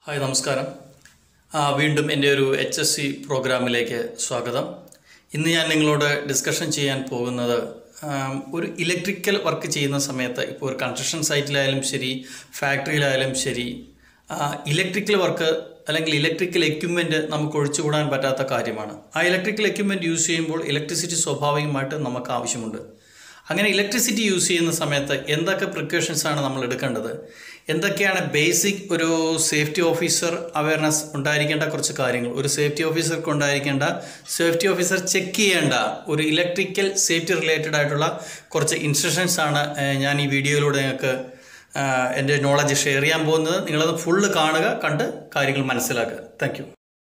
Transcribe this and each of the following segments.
hi നമസ്കാരം ആ, വീണ്ടും എൻ്റെ ഒരു എച്ച് എസ് സി പ്രോഗ്രാമിലേക്ക് സ്വാഗതം ഇന്ന് ഞാൻ നിങ്ങളോട് ഡിസ്കഷൻ ചെയ്യാൻ പോകുന്നത് ആം, ഒരു ഇലക്ട്രിക്കൽ വർക്ക് ചെയ്യുന്ന സമയത്ത് ഇപ്പോൾ ഒരു കൺസ്ട്രക്ഷൻ സൈറ്റിലായാലും ശരി ഫാക്ടറിയിലായാലും ശരി ഇലക്ട്രിക്കൽ വർക്ക് അല്ലെങ്കിൽ ഇലക്ട്രിക്കൽ എക്യുപ്മെൻറ്റ് നമുക്ക് ഒഴിച്ചുകൂടാൻ പറ്റാത്ത കാര്യമാണ് ആ ഇലക്ട്രിക്കൽ എക്യുപ്മെൻറ്റ് യൂസ് ചെയ്യുമ്പോൾ ഇലക്ട്രിസിറ്റി സ്വാഭാവികമായിട്ടും നമുക്ക് ആവശ്യമുണ്ട് അങ്ങനെ ഇലക്ട്രിസിറ്റി യൂസ് ചെയ്യുന്ന സമയത്ത് എന്തൊക്കെ പ്രിക്കോഷൻസ് ആണ് നമ്മൾ എടുക്കേണ്ടത് എന്തൊക്കെയാണ് ബേസിക് ഒരു സേഫ്റ്റി ഓഫീസർ അവയർനെസ് ഉണ്ടായിരിക്കേണ്ട കുറച്ച് കാര്യങ്ങൾ ഒരു സേഫ്റ്റി ഓഫീസർക്ക് ഉണ്ടായിരിക്കേണ്ട സേഫ്റ്റി ഓഫീസർ ചെക്ക് ചെയ്യേണ്ട ഒരു ഇലക്ട്രിക്കൽ സേഫ്റ്റി റിലേറ്റഡ് ആയിട്ടുള്ള കുറച്ച് ഇൻസ്ട്രക്ഷൻസ് ആണ് ഏഹ്, ഞാൻ ഈ വീഡിയോയിലൂടെ നിങ്ങൾക്ക് ആഹ്, എൻ്റെ നോളജ് ഷെയർ ചെയ്യാൻ പോകുന്നത് നിങ്ങളത് ഫുള്ള് കാണുക കണ്ട് കാര്യങ്ങൾ മനസ്സിലാക്കുക താങ്ക് യു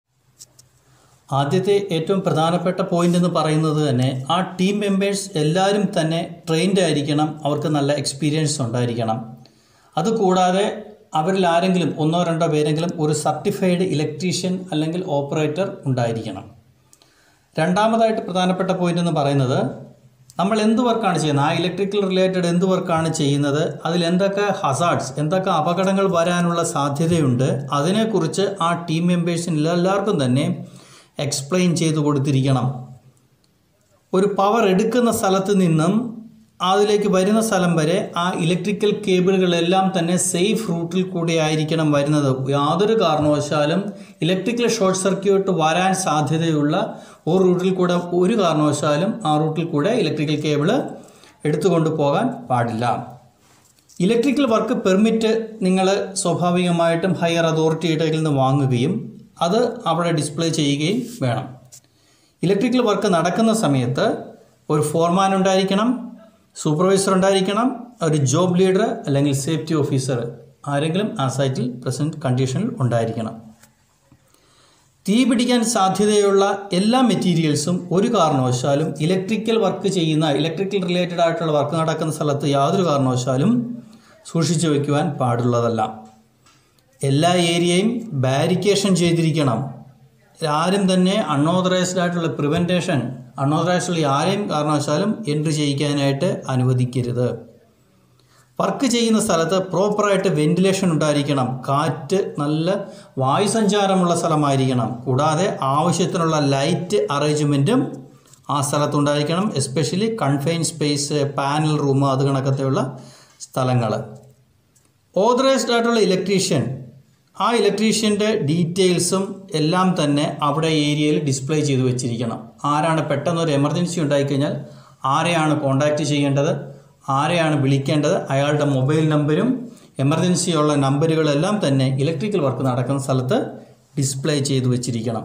ആദ്യത്തെ ഏറ്റവും പ്രധാനപ്പെട്ട പോയിന്റ് എന്ന് പറയുന്നത് തന്നെ ആ ടീം മെമ്പേഴ്സ് എല്ലാവരും തന്നെ ട്രെയിൻഡ് ആയിരിക്കണം അവർക്ക് നല്ല എക്സ്പീരിയൻസ് ഉണ്ടായിരിക്കണം അതുകൂടാതെ അവരിൽ ആരെങ്കിലും ഒന്നോ രണ്ടോ പേരെങ്കിലും ഒരു സർട്ടിഫൈഡ് ഇലക്ട്രീഷ്യൻ അല്ലെങ്കിൽ ഓപ്പറേറ്റർ ഉണ്ടായിരിക്കണം രണ്ടാമതായിട്ട് പ്രധാനപ്പെട്ട പോയിന്റ് എന്ന് പറയുന്നത് നമ്മൾ എന്ത് വർക്കാണ് ചെയ്യുന്നത് ആ ഇലക്ട്രിക്കൽ റിലേറ്റഡ് എന്ത് വർക്കാണ് ചെയ്യുന്നത് അതിൽ എന്തൊക്കെ ഹസാർഡ്സ് എന്തൊക്കെ അപകടങ്ങൾ വരാനുള്ള സാധ്യതയുണ്ട് അതിനെക്കുറിച്ച് ആ ടീം മെമ്പേഴ്സിന് എല്ലാവർക്കും തന്നെ എക്സ്പ്ലെയിൻ ചെയ്തു കൊടുത്തിരിക്കണം ഒരു പവർ എടുക്കുന്ന സ്ഥലത്ത് നിന്നും അതിലേക്ക് വരുന്ന സ്ഥലം വരെ ആ ഇലക്ട്രിക്കൽ കേബിളുകളെല്ലാം തന്നെ സേഫ് റൂട്ടിൽ കൂടെ ആയിരിക്കണം വരുന്നത് യാതൊരു കാരണവശാലും ഇലക്ട്രിക്കൽ ഷോർട്ട് സർക്യൂട്ട് വരാൻ സാധ്യതയുള്ള ഒരു റൂട്ടിൽ കൂടെ ഒരു കാരണവശാലും ആ റൂട്ടിൽ കൂടെ ഇലക്ട്രിക്കൽ കേബിള് എടുത്തുകൊണ്ട് പോകാൻ പാടില്ല ഇലക്ട്രിക്കൽ വർക്ക് പെർമിറ്റ് നിങ്ങൾ സ്വാഭാവികമായിട്ടും ഹയർ അതോറിറ്റിയുടെ കയ്യിൽ നിന്ന് വാങ്ങുകയും അത് അവിടെ ഡിസ്പ്ലേ ചെയ്യുകയും വേണം ഇലക്ട്രിക്കൽ വർക്ക് നടക്കുന്ന സമയത്ത് ഒരു ഫോർമാൻ ഉണ്ടായിരിക്കണം സൂപ്പർവൈസർ ഉണ്ടായിരിക്കണം ഒരു ജോബ് ലീഡർ അല്ലെങ്കിൽ സേഫ്റ്റി ഓഫീസർ ആരെങ്കിലും ആ സൈറ്റിൽ പ്രസൻറ്റ് കണ്ടീഷനിൽ ഉണ്ടായിരിക്കണം തീ പിടിക്കാൻ സാധ്യതയുള്ള എല്ലാ മെറ്റീരിയൽസും ഒരു കാരണവശാലും ഇലക്ട്രിക്കൽ വർക്ക് ചെയ്യുന്ന ഇലക്ട്രിക്കൽ റിലേറ്റഡ് ആയിട്ടുള്ള വർക്ക് നടക്കുന്ന സ്ഥലത്ത് യാതൊരു കാരണവശാലും സൂക്ഷിച്ചു വയ്ക്കുവാൻ പാടുള്ളതല്ല എല്ലാ ഏരിയയും ബാരിക്കേഷൻ ചെയ്തിരിക്കണം ആരും തന്നെ അൺഓതറൈസ്ഡ് ആയിട്ടുള്ള പ്രിവെൻറ്റേഷൻ അൺഓതറൈസ്ഡ് ആരെയും കാരണവശാലും എൻട്രി ചെയ്യിക്കാനായിട്ട് അനുവദിക്കരുത് വർക്ക് ചെയ്യുന്ന സ്ഥലത്ത് പ്രോപ്പറായിട്ട് വെന്റിലേഷൻ ഉണ്ടായിരിക്കണം കാറ്റ് നല്ല വായുസഞ്ചാരമുള്ള സ്ഥലമായിരിക്കണം കൂടാതെ ആവശ്യത്തിനുള്ള ലൈറ്റ് അറേഞ്ച്മെൻറ്റും ആ സ്ഥലത്തുണ്ടായിരിക്കണം especially confine space panel room അത് കണക്കത്തെയുള്ള സ്ഥലങ്ങൾ ഓതറൈസ്ഡ് ആയിട്ടുള്ള ഇലക്ട്രീഷ്യൻ ആ ഇലക്ട്രീഷ്യൻ്റെ ഡീറ്റെയിൽസും എല്ലാം തന്നെ അവിടെ ഏരിയയിൽ ഡിസ്പ്ലേ ചെയ്തു വെച്ചിരിക്കണം ആരാണ് പെട്ടെന്ന് ഒരു എമർജൻസി ഉണ്ടായിക്കഴിഞ്ഞാൽ ആരെയാണ് കോൺടാക്റ്റ് ചെയ്യേണ്ടത് ആരെയാണ് വിളിക്കേണ്ടത് അയാളുടെ മൊബൈൽ നമ്പരും എമർജൻസി ഉള്ള നമ്പറുകളെല്ലാം തന്നെ ഇലക്ട്രിക്കൽ വർക്ക് നടക്കുന്ന സ്ഥലത്ത് ഡിസ്പ്ലേ ചെയ്തു വെച്ചിരിക്കണം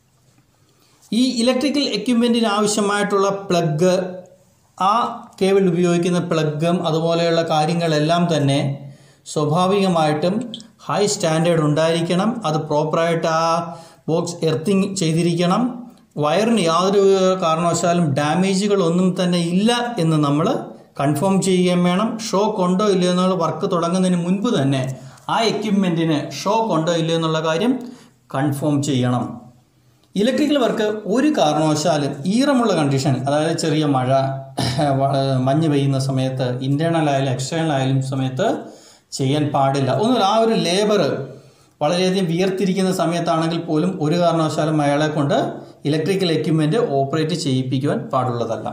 ഈ ഇലക്ട്രിക്കൽ എക്യുപ്മെൻറ്റിന് ആവശ്യമായിട്ടുള്ള പ്ലഗ് ആ കേബിൾ ഉപയോഗിക്കുന്ന പ്ലഗും അതുപോലെയുള്ള കാര്യങ്ങളെല്ലാം തന്നെ സ്വാഭാവികമായിട്ടും ഹൈ സ്റ്റാൻഡേർഡ് ഉണ്ടായിരിക്കണം അത് പ്രോപ്പറായിട്ട് ആ ബോക്സ് എർത്തിങ് ചെയ്തിരിക്കണം വയറിന് യാതൊരു കാരണവശാലും ഡാമേജുകളൊന്നും തന്നെ ഇല്ല എന്ന് നമ്മൾ കൺഫേം ചെയ്യുകയും വേണം ഷോക്ക് ഉണ്ടോ ഇല്ലയോ എന്നുള്ള വർക്ക് തുടങ്ങുന്നതിന് മുൻപ് തന്നെ ആ എക്യുപ്മെൻറ്റിന് ഷോക്ക് ഉണ്ടോ ഇല്ലയോ എന്നുള്ള കാര്യം കൺഫേം ചെയ്യണം ഇലക്ട്രിക്കൽ വർക്ക് ഒരു കാരണവശാലും ഈറമുള്ള കണ്ടീഷൻ അതായത് ചെറിയ മഴ വ- മഞ്ഞ് പെയ്യുന്ന സമയത്ത് ഇൻറ്റേർണൽ ആയാലും എക്സ്റ്റേണൽ ആയാലും സമയത്ത് ചെയ്യാൻ പാടില്ല ഒന്നുമില്ല ആ ഒരു ലേബർ വളരെയധികം വിയർത്തിരിക്കുന്ന സമയത്താണെങ്കിൽ പോലും ഒരു കാരണവശാലും അയാളെ കൊണ്ട് ഇലക്ട്രിക്കൽ എക്യുപ്മെൻറ്റ് ഓപ്പറേറ്റ് ചെയ്യിപ്പിക്കുവാൻ പാടുള്ളതല്ല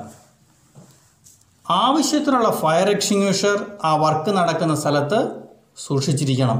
ആവശ്യത്തിനുള്ള ഫയർ എക്സ്റ്റിങ്വിഷർ ആ വർക്ക് നടക്കുന്ന സ്ഥലത്ത് സൂക്ഷിച്ചിരിക്കണം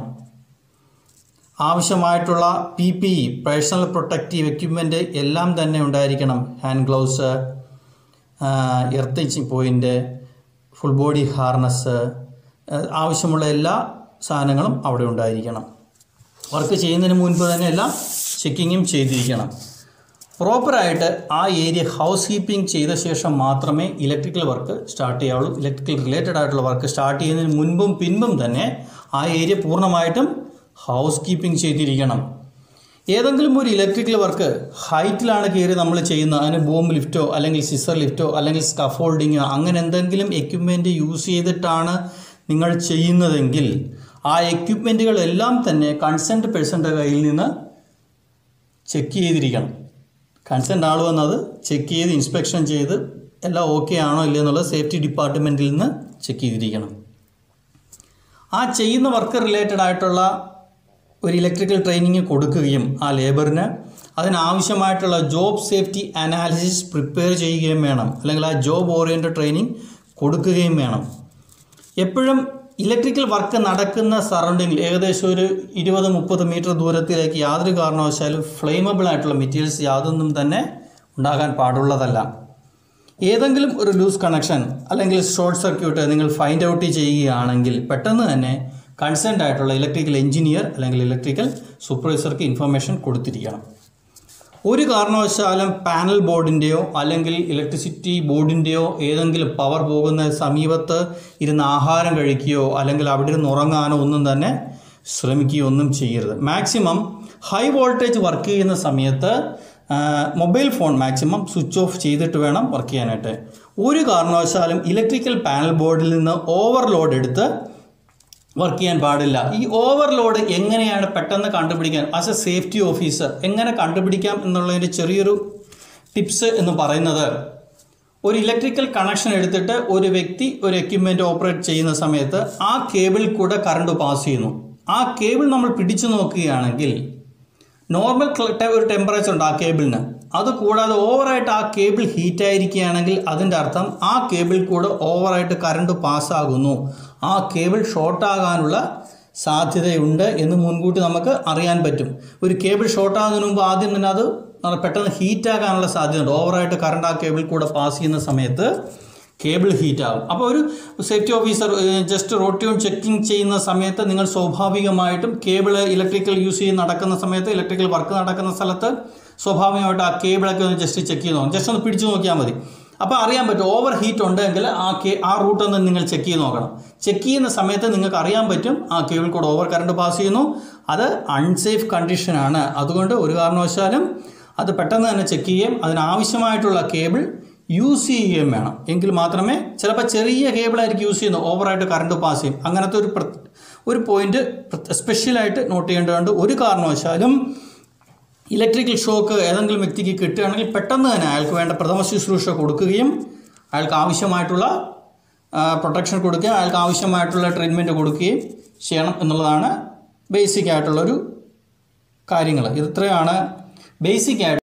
ആവശ്യമായിട്ടുള്ള P P E personal protective equipment എല്ലാം തന്നെ ഉണ്ടായിരിക്കണം hand gloves earthing point full body harness ആവശ്യമുള്ള എല്ലാ സാധനങ്ങളും അവിടെ ഉണ്ടായിരിക്കണം വർക്ക് ചെയ്യുന്നതിന് മുൻപ് തന്നെ എല്ലാം ചെക്കിങ്ങും ചെയ്തിരിക്കണം പ്രോപ്പറായിട്ട് ആ ഏരിയ ഹൗസ് കീപ്പിംഗ് ചെയ്ത ശേഷം മാത്രമേ ഇലക്ട്രിക്കൽ വർക്ക് സ്റ്റാർട്ട് ചെയ്യാവുള്ളൂ ഇലക്ട്രിക്കൽ റിലേറ്റഡ് ആയിട്ടുള്ള വർക്ക് സ്റ്റാർട്ട് ചെയ്യുന്നതിന് മുൻപും പിൻപും തന്നെ ആ ഏരിയ പൂർണ്ണമായിട്ടും ഹൗസ് കീപ്പിംഗ് ചെയ്തിരിക്കണം ഏതെങ്കിലും ഒരു ഇലക്ട്രിക്കൽ വർക്ക് ഹൈറ്റിലാണ് കയറി നമ്മൾ ചെയ്യുന്നത് അതിന് ബൂം ലിഫ്റ്റോ അല്ലെങ്കിൽ സിസർ ലിഫ്റ്റോ അല്ലെങ്കിൽ സ്കഫോൾഡിങ്ങോ അങ്ങനെ എന്തെങ്കിലും എക്യുപ്മെൻറ്റ് യൂസ് ചെയ്തിട്ടാണ് നിങ്ങൾ ചെയ്യുന്നതെങ്കിൽ ആ എക്യുപ്മെൻറ്റുകളെല്ലാം തന്നെ കൺസെൻറ്റ് പേഴ്സൻ്റെ കയ്യിൽ നിന്ന് ചെക്ക് ചെയ്തിരിക്കണം കൺസെൻറ്റ് ആൾ വന്നത് ചെക്ക് ചെയ്ത് ഇൻസ്പെക്ഷൻ ചെയ്ത് എല്ലാം ഓക്കെ ആണോ ഇല്ലയോ എന്നുള്ളത് സേഫ്റ്റി ഡിപ്പാർട്ട്മെൻറ്റിൽ നിന്ന് ചെക്ക് ചെയ്തിരിക്കണം ആ ചെയ്യുന്ന വർക്ക് റിലേറ്റഡ് ആയിട്ടുള്ള ഒരു ഇലക്ട്രിക്കൽ ട്രെയിനിങ് കൊടുക്കുകയും ആ ലേബറിന് അതിനാവശ്യമായിട്ടുള്ള ജോബ് സേഫ്റ്റി അനാലിസിസ് പ്രിപ്പയർ ചെയ്യുകയും വേണം അല്ലെങ്കിൽ ആ ജോബ് ഓറിയൻറ്റഡ് ട്രെയിനിങ് കൊടുക്കുകയും വേണം എപ്പോഴും ഇലക്ട്രിക്കൽ വർക്ക് നടക്കുന്ന സറൗണ്ടിങ്ങിൽ ഏകദേശം ഒരു ഇരുപത് മുപ്പത് മീറ്റർ ദൂരത്തിലേക്ക് യാതൊരു കാരണവശാലും ഫ്ലെയിമബിൾ ആയിട്ടുള്ള മെറ്റീരിയൽസ് യാതൊന്നും തന്നെ ഉണ്ടാകാൻ പാടുള്ളതല്ല ഏതെങ്കിലും ഒരു ലൂസ് കണക്ഷൻ അല്ലെങ്കിൽ ഷോർട്ട് സർക്യൂട്ട് നിങ്ങൾ ഫൈൻഡ് ഔട്ട് ചെയ്യുകയാണെങ്കിൽ പെട്ടെന്ന് തന്നെ കൺസേൺഡ് ആയിട്ടുള്ള ഇലക്ട്രിക്കൽ എഞ്ചിനീയർ അല്ലെങ്കിൽ ഇലക്ട്രിക്കൽ സൂപ്പർവൈസർക്ക് ഇൻഫർമേഷൻ കൊടുത്തിരിക്കണം ഒരു കാരണവശാലും പാനൽ ബോർഡിൻ്റെയോ അല്ലെങ്കിൽ ഇലക്ട്രിസിറ്റി ബോർഡിൻ്റെയോ ഏതെങ്കിലും പവർ പോകുന്ന സമീപത്ത് ഇരുന്ന് ആഹാരം കഴിക്കുകയോ അല്ലെങ്കിൽ അവിടെ ഇരുന്ന് ഉറങ്ങാനോ ഒന്നും തന്നെ ശ്രമിക്കുകയോ ഒന്നും ചെയ്യരുത് മാക്സിമം ഹൈ വോൾട്ടേജ് വർക്ക് ചെയ്യുന്ന സമയത്ത് mobile phone maximum switch off ചെയ്തിട്ട് വേണം വർക്ക് ചെയ്യാനായിട്ട് ഒരു കാരണവശാലും ഇലക്ട്രിക്കൽ പാനൽ ബോർഡിൽ നിന്ന് ഓവർലോഡ് എടുത്ത് വർക്ക് ചെയ്യാൻ പാടില്ല ഈ ഓവർലോഡ് എങ്ങനെയാണ് പെട്ടെന്ന് കണ്ടുപിടിക്കാൻ ആസ് എ സേഫ്റ്റി ഓഫീസർ എങ്ങനെ കണ്ടുപിടിക്കാം എന്നുള്ളതിൻ്റെ ചെറിയൊരു ടിപ്സ് എന്ന് പറയുന്നത് ഒരു ഇലക്ട്രിക്കൽ കണക്ഷൻ എടുത്തിട്ട് ഒരു വ്യക്തി ഒരു എക്യുപ്മെൻറ്റ് ഓപ്പറേറ്റ് ചെയ്യുന്ന സമയത്ത് ആ കേബിൾ കൂടെ കറണ്ട് പാസ് ചെയ്യുന്നു ആ കേബിൾ നമ്മൾ പിടിച്ചു നോക്കുകയാണെങ്കിൽ നോർമൽ ഒരു ടെമ്പറേച്ചർ ഉണ്ട് ആ കേബിളിന് അത് കൂടാതെ ഓവറായിട്ട് ആ കേബിൾ ഹീറ്റ് ആയിരിക്കുകയാണെങ്കിൽ അതിൻ്റെ അർത്ഥം ആ കേബിൾ കൂടെ ഓവറായിട്ട് കറണ്ട് പാസ്സാകുന്നു ആ കേബിൾ ഷോർട്ട് ആകാനുള്ള സാധ്യതയുണ്ട് എന്ന് മുൻകൂട്ടി നമുക്ക് അറിയാൻ പറ്റും ഒരു കേബിൾ ഷോർട്ട് ആകുന്നതിന് മുമ്പ് ആദ്യം തന്നെ അത് പെട്ടെന്ന് ഹീറ്റ് ആകാനുള്ള സാധ്യതയുണ്ട് ഓവറായിട്ട് കറണ്ട് ആ കേബിൾ കൂടെ പാസ് ചെയ്യുന്ന സമയത്ത് കേബിൾ ഹീറ്റ് ആകും അപ്പോൾ ഒരു safety officer just rotation checking ചെയ്യുന്ന സമയത്ത് നിങ്ങൾ സ്വാഭാവികമായിട്ടും കേബിൾ ഇലക്ട്രിക്കൽ യൂസ് ചെയ്ത് നടക്കുന്ന സമയത്ത് ഇലക്ട്രിക്കൽ വർക്ക് നടക്കുന്ന സ്ഥലത്ത് സ്വാഭാവികമായിട്ട് ആ കേബിളൊക്കെ ഒന്ന് ജസ്റ്റ് ചെക്ക് ചെയ്ത് നോക്കണം ജസ്റ്റ് ഒന്ന് പിടിച്ചു നോക്കിയാൽ മതി അപ്പോൾ അറിയാൻ പറ്റും ഓവർ ഹീറ്റ് ഉണ്ടെങ്കിൽ ആ കേ ആ റൂട്ട് ഒന്ന് നിങ്ങൾ ചെക്ക് ചെയ്ത് നോക്കണം ചെക്ക് ചെയ്യുന്ന സമയത്ത് നിങ്ങൾക്ക് അറിയാൻ പറ്റും ആ കേബിൾ കൂടെ ഓവർ കറണ്ട് പാസ് ചെയ്യുന്നു അത് അൺസേഫ് കണ്ടീഷനാണ് അതുകൊണ്ട് ഒരു കാരണവശാലും അത് പെട്ടെന്ന് തന്നെ ചെക്ക് ചെയ്യുകയും അതിനാവശ്യമായിട്ടുള്ള കേബിൾ യൂസ് ചെയ്യുകയും വേണം എങ്കിൽ മാത്രമേ ചിലപ്പോൾ ചെറിയ കേബിളായിരിക്കും യൂസ് ചെയ്യുന്നത് ഓവറായിട്ട് കറണ്ട് പാസ് ചെയ്യും അങ്ങനത്തെ ഒരു പ്ര- ഒരു പോയിന്റ് സ്പെഷ്യലായിട്ട് നോട്ട് ചെയ്യേണ്ടതുണ്ട് ഒരു കാരണവശാലും ഇലക്ട്രിക്കൽ ഷോക്ക് ഏതെങ്കിലും വ്യക്തിക്ക് കിട്ടുകയാണെങ്കിൽ പെട്ടെന്ന് തന്നെ അയാൾക്ക് വേണ്ട പ്രഥമ ശുശ്രൂഷ കൊടുക്കുകയും അയാൾക്ക് ആവശ്യമായിട്ടുള്ള പ്രൊട്ടക്ഷൻ കൊടുക്കുകയും അയാൾക്ക് ആവശ്യമായിട്ടുള്ള ട്രീറ്റ്മെൻറ്റ് കൊടുക്കുകയും ചെയ്യണം എന്നുള്ളതാണ് ബേസിക് ആയിട്ടുള്ളൊരു കാര്യങ്ങൾ ഇത് ഇത്രയാണ് ബേസിക് ആയിട്ട്